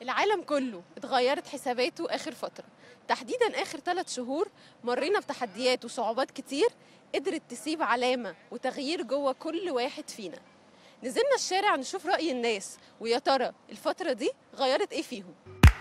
العالم كله اتغيرت حساباته آخر فترة تحديدا آخر ثلاث شهور مرينا بتحديات وصعوبات كتير قدرت تسيب علامة وتغيير جوه كل واحد فينا نزلنا الشارع نشوف رأي الناس ويا ترى الفترة دي غيرت ايه فيهم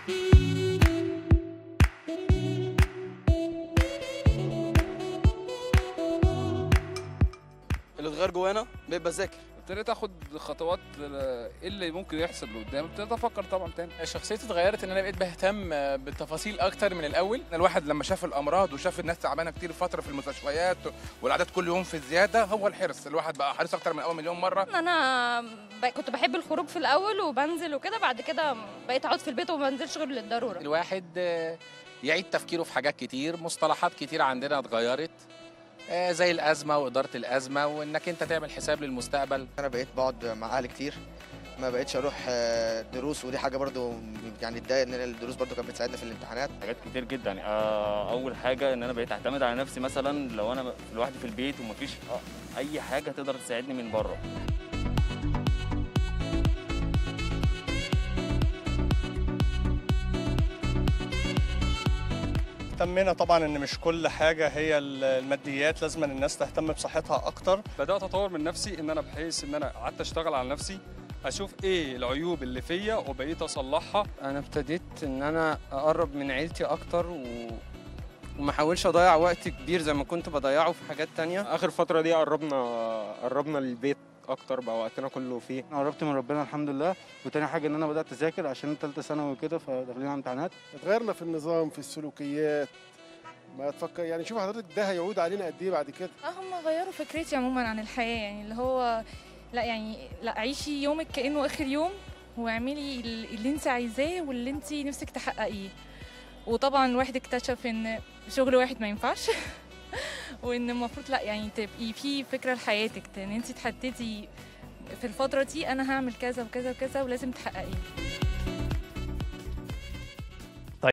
اللي اتغير جوانا بقيت بذاكر ابتديت اخد خطوات ل- ايه اللي ممكن يحصل لقدام ابتديت افكر طبعا تاني شخصيتي اتغيرت ان انا بقيت بهتم بالتفاصيل اكتر من الاول الواحد لما شاف الامراض وشاف الناس تعبانه كتير فتره في المستشفيات والاعداد كل يوم في الزياده هو الحرص الواحد بقى حريص اكتر من اول مليون مره انا ب... كنت بحب الخروج في الاول وبنزل وكده بعد كده بقيت اقعد في البيت وما بنزلش غير للضروره الواحد آه، يعيد تفكيره في حاجات كتير مصطلحات كتير عندنا اتغيرت آه، زي الأزمة وإدارة الأزمة وإنك أنت تعمل حساب للمستقبل انا بقيت بقعد مع اهلي كتير ما بقيتش اروح آه، دروس ودي حاجه برضو يعني تضايق ان الدروس برضو كانت بتساعدنا في الامتحانات حاجات كتير جدا آه، اول حاجه ان انا بقيت اعتمد على نفسي مثلا لو انا لوحدي في البيت ومفيش آه، اي حاجه تقدر تساعدني من بره اهتمينا طبعا ان مش كل حاجه هي الماديات لازم الناس تهتم بصحتها اكتر بدات اطور من نفسي ان انا بحيث ان انا قعدت اشتغل على نفسي اشوف ايه العيوب اللي فيا وبقيت اصلحها انا ابتديت ان انا اقرب من عيلتي اكتر و... وما احاولش اضيع وقت كبير زي ما كنت بضيعه في حاجات تانية اخر فتره دي قربنا قربنا للبيت اكتر بقى وقتنا كله فيه قربت من ربنا الحمد لله وتاني حاجه ان انا بدات اذاكر عشان ثالثه ثانوي وكده فداخلين على امتحانات اتغيرنا في النظام في السلوكيات ما تفكر يعني شوف حضرتك ده هيعود علينا قد ايه بعد كده اه هم غيروا فكرتي عموما عن الحياة يعني اللي هو لا يعني لا عيشي يومك كأنه آخر يوم واعملي ال- اللي انت عايزاه واللي انت نفسك تحققيه وطبعا الواحد اكتشف ان شغل واحد ما ينفعش وان المفروض لا يعني تبقي في فكرة لحياتك ان انت تحددي في الفترة دي انا هعمل كذا وكذا وكذا ولازم تحققيه